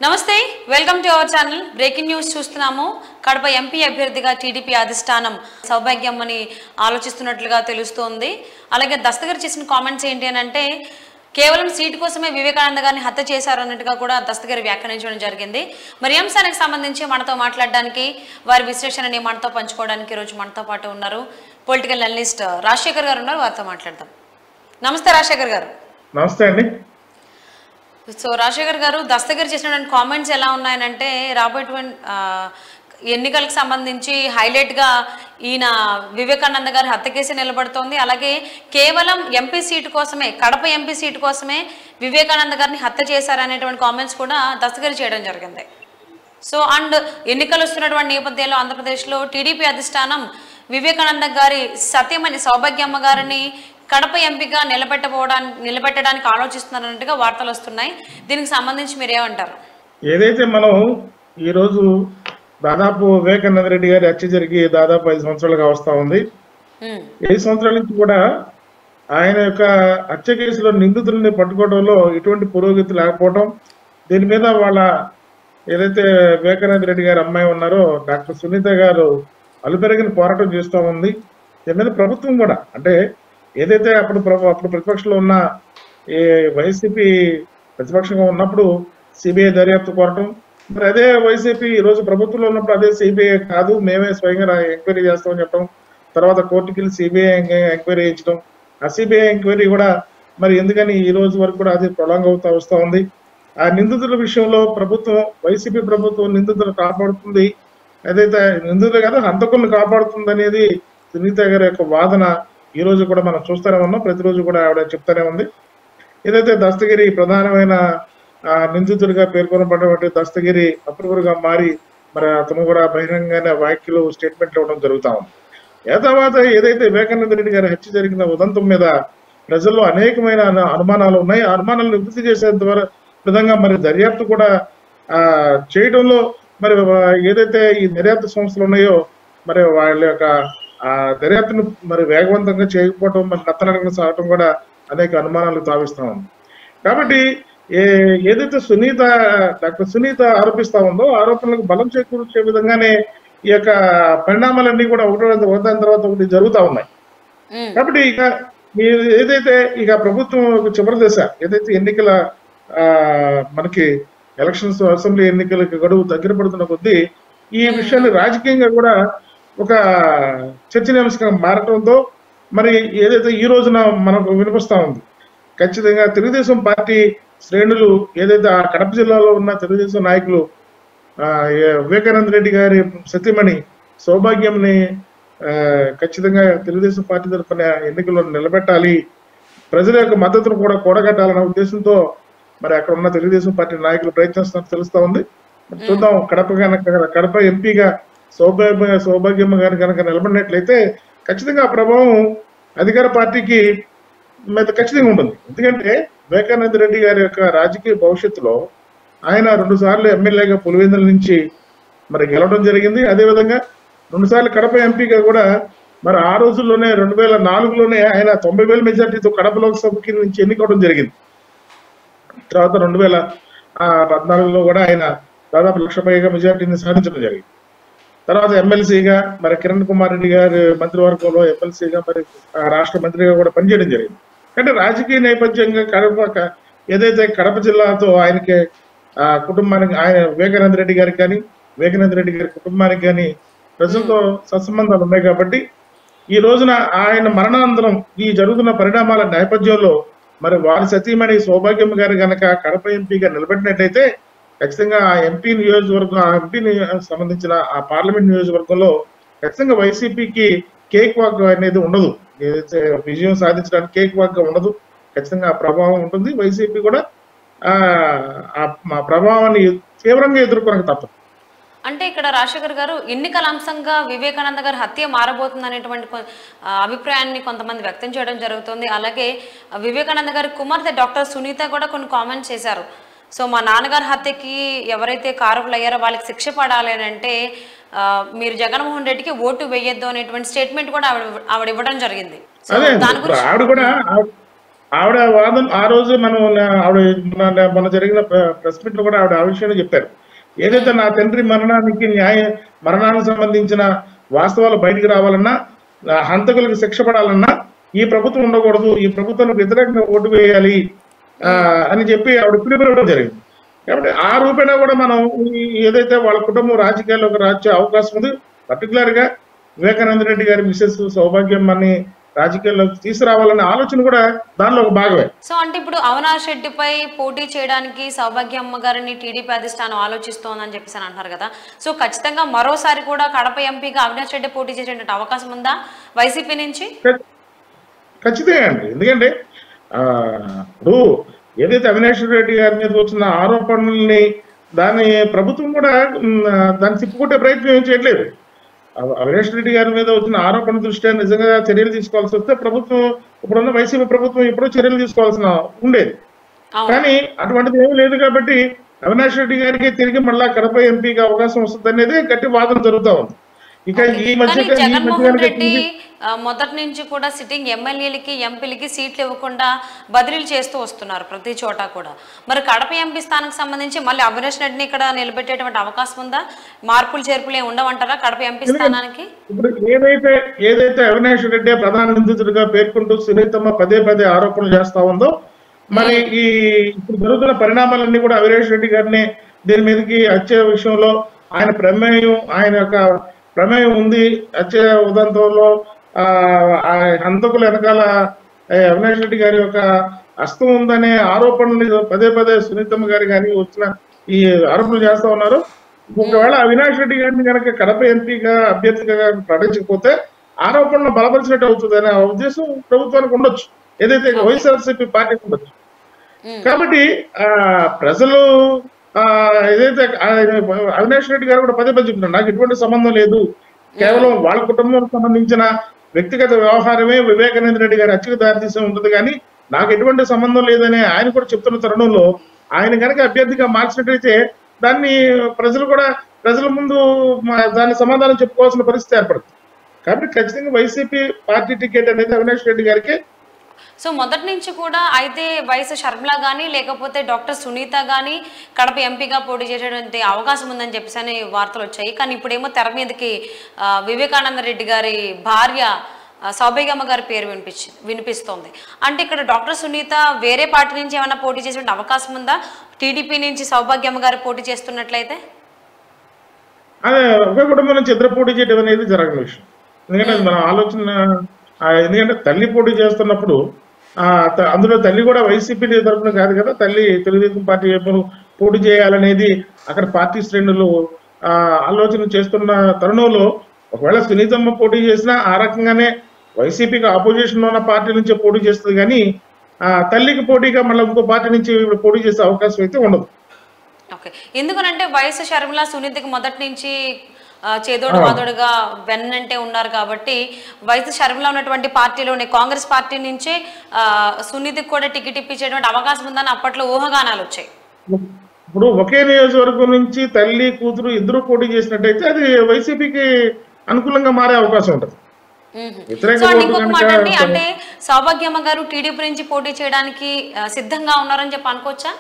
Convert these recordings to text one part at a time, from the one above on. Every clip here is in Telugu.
నమస్తే welcome to our channel breaking news చూస్తున్నాము కడప ఎంపీ అభ్యర్థిగా టీడీపీ అధిష్టానం సౌభాగ్యం అని ఆలోచిస్తున్నట్లుగా తెలుస్తోంది అలాగే దస్తగిరి చేసిన కామెంట్స్ ఏంటి అని అంటే కేవలం సీటు కోసమే వివేకానంద గారిని హత్య చేశారు అన్నట్టుగా కూడా దస్తగిరి వ్యాఖ్యానించడం జరిగింది మరి ఈ అంశానికి సంబంధించి మనతో మాట్లాడడానికి వారి విశ్లేషణని మనతో పంచుకోవడానికి ఈరోజు మనతో పాటు ఉన్నారు పొలిటికల్ అనలిస్ట్ రాజశేఖర్ గారు ఉన్నారు వారితో మాట్లాడదాం నమస్తే రాజశేఖర్ గారు నమస్తే అండి సో రాజశేఖర్ గారు దస్తగిరి చేసినటువంటి కామెంట్స్ ఎలా ఉన్నాయనంటే రాబోయేటువంటి ఆ, ఎన్నికలకు సంబంధించి హైలైట్గా ఈయన వివేకానంద గారి హత్య కేసు నిలబడుతోంది అలాగే కేవలం ఎంపీ సీటు కోసమే కడప ఎంపీ సీటు కోసమే వివేకానంద గారిని హత్య చేశారనేటువంటి కామెంట్స్ కూడా దస్తగిరి చేయడం జరిగింది సో అండ్ ఎన్నికలు వస్తున్నటువంటి నేపథ్యంలో ఆంధ్రప్రదేశ్లో టీడీపీ అధిష్టానం వివేకానంద గారి సత్యమణి సౌభాగ్యమ్మ గారిని కడప ఎంపీగా నిలబెట్టబోవడానికి నిలబెట్టడానికి ఆలోచిస్తున్నారన్నట్టుగా వార్తలు వస్తున్నాయి దీనికి సంబంధించి మీరేమంటారు ఏదైతే మనం ఈరోజు దాదాపు వివేకానంద రెడ్డి గారి హత్య జరిగి దాదాపు ఐదు సంవత్సరాలుగా వస్తా ఉంది ఉమ్, ఐదు సంవత్సరాల నుంచి కూడా ఆయన యొక్క హత్య కేసులో నిందితుల్ని పట్టుకోవడంలో ఎటువంటి పురోగతి లేకపోవడం దీని మీద వాళ్ళ ఏదైతే వివేకానంద రెడ్డి గారి అమ్మాయి ఉన్నారో డాక్టర్ సునీత గారు అలుపెరగిన పోరాటం చేస్తూ ఉంది దీని మీద ప్రభుత్వం కూడా అంటే ఏదైతే అప్పుడు ప్రభు అప్పుడు ప్రతిపక్షంలో ఉన్న ఈ వైసీపీ ప్రతిపక్షంగా ఉన్నప్పుడు సిబిఐ దర్యాప్తు కోరటం మరి అదే వైసీపీ ఈ రోజు ప్రభుత్వంలో ఉన్నప్పుడు అదే సిబిఐ కాదు మేమే స్వయంగా ఎంక్వైరీ చేస్తామని చెప్పడం తర్వాత కోర్టుకి వెళ్ళి సిబిఐ ఎంక్వైరీ చేయించడం ఆ సిబిఐ ఎంక్వైరీ కూడా మరి ఎందుకని ఈ రోజు వరకు కూడా అది ప్రొలాంగ్ అవుతా వస్తూ ఉంది ఆ నిందితుల విషయంలో ప్రభుత్వం వైసీపీ ప్రభుత్వం నిందితులు కాపాడుతుంది ఏదైతే నిందితులు కాదు హంతకులను కాపాడుతుంది అనేది సునీత గారి యొక్క వాదన ఈ రోజు కూడా మనం చూస్తూనే ఉన్నాం ప్రతిరోజు కూడా ఆవిడ చెప్తానే ఉంది ఏదైతే దస్తగిరి ప్రధానమైన ఆ, నిందితుడిగా పేర్కొనబడినటువంటి దస్తగిరి అప్రూవర్గా మారి మరి అతను కూడా బహిరంగంగానే వ్యాఖ్యలు స్టేట్మెంట్లు ఇవ్వడం జరుగుతా ఉంది ఏ తర్వాత ఏదైతే వివేకానంద రెడ్డి గారి హత్య జరిగిన ఉదంతం మీద ప్రజల్లో అనేకమైన అను- అనుమానాలు ఉన్నాయి ఆ అనుమానాలను నివృత్తి చేసేంత వర- విధంగా మరి దర్యాప్తు కూడా ఆ చేయడంలో మరి వా- ఏదైతే ఈ దర్యాప్తు సంస్థలు ఉన్నాయో మరి వాళ్ళ యొక్క ఆ దర్యాప్తును మరి వేగవంతంగా చేయకపోవడం మరి నత్తనడకన సాగటం కూడా అనేక అనుమానాలు తావిస్తా ఉంది కాబట్టి ఏ ఏదైతే సునీత డాక్టర్ సునీత ఆరోపిస్తా ఉందో ఆరోపణలకు బలం చేకూర్చే విధంగానే ఈ యొక్క పరిణామాలన్నీ కూడా ఒకటో ఒకదాని తర్వాత ఒకటి జరుగుతా ఉన్నాయి ఉమ్, కాబట్టి ఇక మీరు ఏదైతే ఇక ప్రభుత్వం ఒక చివరి దశ ఏదైతే ఎన్నికల ఆ, మనకి ఎలక్షన్స్ అసెంబ్లీ ఎన్నికలకు గడువు దగ్గర పడుతున్న కొద్దీ ఈ విషయాన్ని రాజకీయంగా కూడా ఒక చర్చనీయాంశంగా మారటంతో మరి ఏదైతే ఈ రోజున మనకు వినిపిస్తా ఉంది ఖచ్చితంగా తెలుగుదేశం పార్టీ శ్రేణులు ఏదైతే ఆ కడప జిల్లాలో ఉన్న తెలుగుదేశం నాయకులు ఆ, ఏ- వివేకానంద రెడ్డి గారి సతీమణి సౌభాగ్యంని ఆ, ఖచ్చితంగా తెలుగుదేశం పార్టీ తరఫున ఎన్నికల్లో నిలబెట్టాలి ప్రజల యొక్క మద్దతును కూడా కూడగట్టాలన్న ఉద్దేశంతో మరి అక్కడ ఉన్న తెలుగుదేశం పార్టీ నాయకులు ప్రయత్నిస్తున్నట్టు తెలుస్తా ఉంది మరి చూద్దాం కడప కనుక కడప ఎంపీగా సౌభాగ్య సౌభాగ్యమ్మ గారు కనుక నిలబడినట్లయితే ఖచ్చితంగా ఆ ప్రభావం అధికార పార్టీకి మీద ఖచ్చితంగా ఉంటుంది ఎందుకంటే వివేకానంద రెడ్డి గారి యొక్క రాజకీయ భవిష్యత్తులో ఆయన రెండు సార్లు ఎమ్మెల్యేగా పులివెందుల నుంచి మరి గెలవడం జరిగింది అదేవిధంగా రెండు సార్లు కడప ఎంపీగా కూడా మరి ఆ రోజుల్లోనే రెండు వేల నాలుగులోనే ఆయన తొంభై వేల మెజార్టీతో కడప లోక్సభకి నుంచి ఎన్నికవడం జరిగింది తర్వాత రెండు వేల ఆ, పద్నాలుగులో కూడా ఆయన దాదాపు లక్ష పైగా మెజార్టీని సాధించడం జరిగింది తర్వాత ఎమ్మెల్సీగా మరి కిరణ్ కుమార్ రెడ్డి గారి మంత్రివర్గంలో ఎమ్మెల్సీగా మరి ఆ, రాష్ట్ర మంత్రిగా కూడా పనిచేయడం జరిగింది అంటే రాజకీయ నేపథ్యంగా కడప క- ఏదైతే కడప జిల్లాతో ఆయనకి ఆ కుటుంబానికి ఆయన వివేకానంద రెడ్డి గారికి కానీ వివేకానంద రెడ్డి గారి కుటుంబానికి కానీ ప్రజలతో సత్సంబంధాలు ఉన్నాయి కాబట్టి ఈ రోజున ఆయన మరణానంతరం ఈ జరుగుతున్న పరిణామాల నేపథ్యంలో మరి వారి సతీమణి సౌభాగ్యం గారు గనక కడప ఎంపీగా నిలబెట్టినట్లయితే ఖచ్చితంగా ఆ ఎంపీ నియోజకవర్గం ఆ ఎంపీ సంబంధించిన ఆ పార్లమెంట్ నియోజకవర్గంలో ఖచ్చితంగా వైసీపీకి కేక్ వాక్ అనేది ఉండదు ఏదైతే విజయం సాధించడానికి కేక్ వాక్ ఉండదు ఖచ్చితంగా ఆ ప్రభావం ఉంటుంది వైసీపీ కూడా ఆ ఆ- ఆ ప్రభావాన్ని తీవ్రంగా ఎదుర్కొనక తప్పదు అంటే ఇక్కడ రాజశేఖర్ గారు ఎన్నికల అంశంగా వివేకానంద గారి హత్య మారబోతుంది అనేటువంటి కొ- ఆ, అభిప్రాయాన్ని కొంతమంది వ్యక్తం చేయడం జరుగుతుంది అలాగే ఆ, వివేకానంద గారి కుమార్తె డాక్టర్ సునీత కూడా కొన్ని కామెంట్స్ చేశారు సో మా నాన్నగారి హత్యకి ఎవరైతే కారకులు అయ్యారో వాళ్ళకి శిక్ష పడాలి అని అంటే ఆ, మీరు జగన్మోహన్ రెడ్డికి ఓటు వేయొద్దు అనేటువంటి స్టేట్మెంట్ కూడా ఆవిడ ఆవిడ ఇవ్వడం జరిగింది సో అదే దాని ఇప్పుడు గురించి ఆవిడ కూడా ఆవిడ- ఆవిడ వాదన ఆ రోజు మనం నా- ఆవిడ మన మన జరిగిన ప్రెస్ మీట్ లో కూడా ఆవిడ ఆ విషయాన్ని చెప్పారు ఏదైతే నా తండ్రి మరణానికి న్యాయ మరణానికి సంబంధించిన వాస్తవాలు బయటికి రావాలన్నా ఆ హంతకులకు శిక్ష పడాలన్నా ఈ ప్రభుత్వం ఉండకూడదు ఈ ప్రభుత్వానికి వ్యతిరేకంగా ఓటు వేయాలి ఆ, అని చెప్పి ఆవిడ పిలుపునివ్వడం జరిగింది కాబట్టి ఆ రూపేణా కూడా మనం ఈ ఏదైతే వాళ్ళ కుటుంబం రాజకీయాల్లోకి రాచే అవకాశం ఉంది పర్టికులర్ గా వివేకానంద రెడ్డి గారి మిసెస్ సౌభాగ్యం అని రాజకీయాల్లోకి తీసుకురావాలనే ఆలోచన కూడా దానిలో ఒక భాగమే సో అంటే ఇప్పుడు అవినాష్ రెడ్డిపై పోటీ చేయడానికి సౌభాగ్యమ్మ గారిని టీడీపీ అధిష్టానం ఆలోచిస్తోందని చెప్పేసి అని అంటున్నారు కదా సో ఖచ్చితంగా మరోసారి కూడా కడప ఎంపీగా అవినాష్ రెడ్డి పోటీ చేసేటువంటి అవకాశం ఉందా వైసీపీ నుంచి ఖ- ఖచ్చితంగా అండి ఎందుకంటే ఆ, ఇప్పుడు ఏదైతే అవినాష్ రెడ్డి గారి మీద వచ్చిన ఆరోపణల్ని దాని ప్రభుత్వం కూడా ఉమ్, దాన్ని తిప్పుకొట్టే ప్రయత్నం ఏం చేయట్లేదు అవ- అవినాష్ రెడ్డి గారి మీద వచ్చిన ఆరోపణ దృష్ట్యా నిజంగా చర్యలు తీసుకోవాల్సి వస్తే ప్రభుత్వం ఇప్పుడున్న వైసీపీ ప్రభుత్వం ఎప్పుడో చర్యలు తీసుకోవాల్సిన ఉండేది అవును కానీ అటువంటిది ఏమీ లేదు కాబట్టి అవినాష్ రెడ్డి గారికి తిరిగి మళ్ళా కడప ఎంపీగా అవకాశం వస్తుంది అనేది గట్టి వాదన జరుగుతా ఉంది ఇక ఈ మధ్య కానీ ఈ మధ్య జగన్మోహన్ కనుక రెడ్డి ఆ, మొదటి నుంచి కూడా సిట్టింగ్ ఎమ్మెల్యేలకి ఎంపీలకి సీట్లు ఇవ్వకుండా బదిలీలు చేస్తూ వస్తున్నారు ప్రతి చోట కూడా మరి కడప ఎంపీ స్థానానికి సంబంధించి మళ్ళీ అవినాష్ రెడ్డిని ఇక్కడ నిలబెట్టేటువంటి అవకాశం ఉందా మార్పులు చేర్పులు ఏమి ఉండవంటారా కడప ఎంపీ స్థానానికి ఇప్పుడు ఏదైతే ఏదైతే అవినాష్ రెడ్డి ప్రధాన నిందితుడిగా పేర్కొంటూ సునీతమ్మ పదే పదే ఆరోపణలు చేస్తా ఉందో మరి ఈ ఇప్పుడు జరుగుతున్న పరిణామాలన్నీ కూడా అవినాష్ రెడ్డి గారిని దీని మీదకి వచ్చే విషయంలో ఆయన ప్రమేయం ఆయన యొక్క ప్రమేయం ఉంది వచ్చే ఉదంతంలో ఆ ఆ హంతకుల వెనకాల ఆ, అవినాష్ రెడ్డి గారి యొక్క హస్తం ఉందనే ఆరోపణలు పదే పదే సునీతమ్మ గారి కానీ వచ్చిన ఈ ఆరోపణలు చేస్తా ఉన్నారు ఒకవేళ అవినాష్ రెడ్డి గారిని కనుక కడప ఎంపీగా అభ్యర్థిగా ప్రకటించకపోతే ఆరోపణలు బలపరిచినట్టు అవుతుంది అనే ఉద్దేశం ప్రభుత్వానికి ఉండొచ్చు ఏదైతే వైఎస్ఆర్సీపీ పార్టీకి ఉండొచ్చు ఉమ్. కాబట్టి ఆ ప్రజలు ఆ ఏదైతే ఆయన అవినాష్ రెడ్డి గారు కూడా పదే పదే చెప్తున్నారు నాకు ఎటువంటి సంబంధం లేదు కేవలం వాళ్ళ కుటుంబానికి సంబంధించిన వ్యక్తిగత వ్యవహారమే వివేకానంద రెడ్డి గారి హత్యకు దారితీసే ఉంటుంది కానీ నాకు ఎటువంటి సంబంధం లేదని ఆయన కూడా చెప్తున్న తరుణంలో ఆయన కనుక అభ్యర్థిగా మార్చినట్టయితే దాన్ని ప్రజలు కూడా ప్రజల ముందు మా- దాని సమాధానం చెప్పుకోవాల్సిన పరిస్థితి ఏర్పడుతుంది కాబట్టి ఖచ్చితంగా వైసీపీ పార్టీ టికెట్ అనేది అవినాష్ రెడ్డి గారికి సో మొదటి నుంచి కూడా అయితే వయసు షర్మిల కానీ లేకపోతే డాక్టర్ సునీత కానీ కడప ఎంపీగా పోటీ చేసేటువంటి అవకాశం ఉందని చెప్పేసి అని వార్తలు వచ్చాయి కానీ ఇప్పుడేమో తెర మీదకి ఆ, వివేకానంద రెడ్డి గారి భార్య ఆ, సౌభాగ్యమ్మ గారి పేరు వినిపించి వినిపిస్తోంది అంటే ఇక్కడ డాక్టర్ సునీత వేరే పార్టీ నుంచి ఏమైనా పోటీ చేసే అవకాశం ఉందా టీడీపీ నుంచి సౌభాగ్యమ్మ గారు పోటీ చేస్తున్నట్లయితే అదే ఒకే కుటుంబం నుంచి ఇద్దరు పోటీ చేయడం అనేది జరగని విషయం ఎందుకంటే అది మన ఆలోచన ఆ, ఎందుకంటే తల్లి పోటీ చేస్తున్నప్పుడు ఆ, త- అందులో తల్లి కూడా వైసీపీ తరఫున కాదు కదా తల్లి తెలుగుదేశం పార్టీ వైపు పోటీ చేయాలనేది అక్కడ పార్టీ శ్రేణులు ఆ, ఆలోచన చేస్తున్న తరుణంలో ఒకవేళ సునీతమ్మ పోటీ చేసినా ఆ రకంగానే వైసీపీకి ఆపోజిషన్ ఉన్న పార్టీ నుంచే పోటీ చేస్తుంది కానీ ఆ, తల్లికి పోటీగా మళ్ళీ ఇంకో పార్టీ నుంచి పోటీ చేసే అవకాశం అయితే ఉండదు ఓకే ఎందుకనంటే వయసు షర్మిల సునీతకి మొదటి నుంచి ఆ, చేదోడు వాదోడుగా వెన్నంటే ఉన్నారు కాబట్టి వయసు షర్మిల ఉన్నటువంటి పార్టీలోనే కాంగ్రెస్ పార్టీ నుంచి ఆ, సునీతకి కూడా టికెట్ ఇప్పించేటువంటి అవకాశం ఉందని అప్పట్లో ఊహాగానాలు వచ్చాయి ఇప్పుడు ఒకే నియోజకవర్గం నుంచి తల్లి కూతురు ఇద్దరు పోటీ చేసినట్టయితే అది వైసీపీకి అనుకూలంగా మారే అవకాశం ఉంటుంది మ్మ్. వ్యతిరేక సో అండి ఓటు ఇంకొక కనుక మాట అండి అంటే సౌభాగ్యమ్మ గారు టీడీపీ నుంచి పోటీ చేయడానికి ఆ, సిద్ధంగా ఉన్నారని చెప్పి అనుకోవచ్చా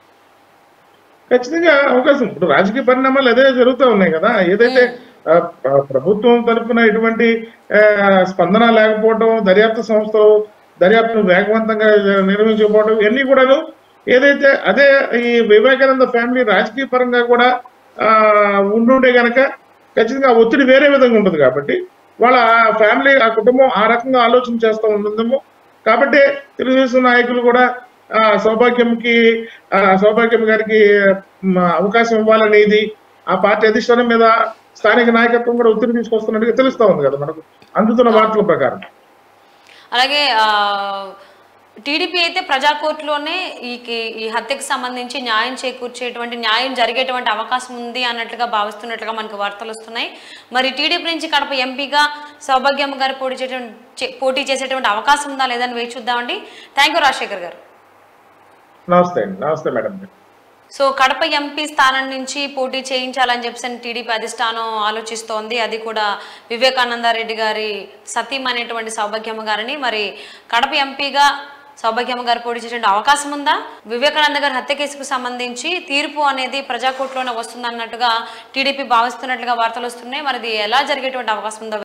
ఖచ్చితంగా అవకాశం ఇప్పుడు రాజకీయ పరిణామాలు అదే జరుగుతూ ఉన్నాయి కదా ఏదైతే ఆ, ప్ర- ప్రభుత్వం తరఫున ఎటువంటి ఆ, స్పందన లేకపోవడం దర్యాప్తు సంస్థలు దర్యాప్తును వేగవంతంగా నిర్వహించకపోవడం ఇవన్నీ కూడాను ఏదైతే అదే ఈ వివేకానంద ఫ్యామిలీ రాజకీయ పరంగా కూడా ఆ, ఉండుంటే గనక ఖచ్చితంగా ఆ ఒత్తిడి వేరే విధంగా ఉంటుంది కాబట్టి వాళ్ళ ఫ్యామిలీ ఆ కుటుంబం ఆ రకంగా ఆలోచన చేస్తూ ఉంటుందేమో కాబట్టి తెలుగుదేశం నాయకులు కూడా ఆ, సౌభాగ్యంకి ఆ, సౌభాగ్యం గారికి మ, అవకాశం ఇవ్వాలనేది ఆ పార్టీ అధిష్టానం మీద స్థానిక నాయకత్వం కూడా ఒత్తిడి తీసుకొస్తున్నట్టుగా తెలుస్తా ఉంది కదా మనకు అందుతున్న వార్తల ప్రకారం అలాగే ఆ, టీడీపీ అయితే ప్రజా కోర్టులోనే ఈ కి- ఈ హత్యకు సంబంధించి న్యాయం చేకూర్చేటువంటి న్యాయం జరిగేటువంటి అవకాశం ఉంది అన్నట్లుగా భావిస్తున్నట్లుగా మనకు వార్తలు వస్తున్నాయి మరి టీడీపీ నుంచి కడప ఎంపీగా సౌభాగ్యమ్మ గారు పోటీ చేసేటువంటి చే- పోటీ చేసేటువంటి అవకాశం ఉందా లేదని వేచి చూద్దామండి థ్యాంక్ యూ రాజశేఖర్ గారు నమస్తే అండి నమస్తే మేడం సో కడప ఎంపీ స్థానం నుంచి పోటీ చేయించాలని చెప్పి టీడీపీ అధిష్టానం ఆలోచిస్తోంది అది కూడా వివేకానంద రెడ్డి గారి సతీం అనేటువంటి సౌభాగ్యమ్మ గారిని మరి కడప ఎంపీగా సౌభాగ్యమ్మ గారు పోటీ చేసే అవకాశం ఉందా వివేకానంద గారి హత్య కేసుకు సంబంధించి తీర్పు అనేది ప్రజాకోర్టులోనే వస్తుందన్నట్టుగా టీడీపీ భావిస్తున్నట్లుగా వార్తలు వస్తున్నాయి మరి ఇది ఎలా జరిగేటువంటి అవకాశం ఉందో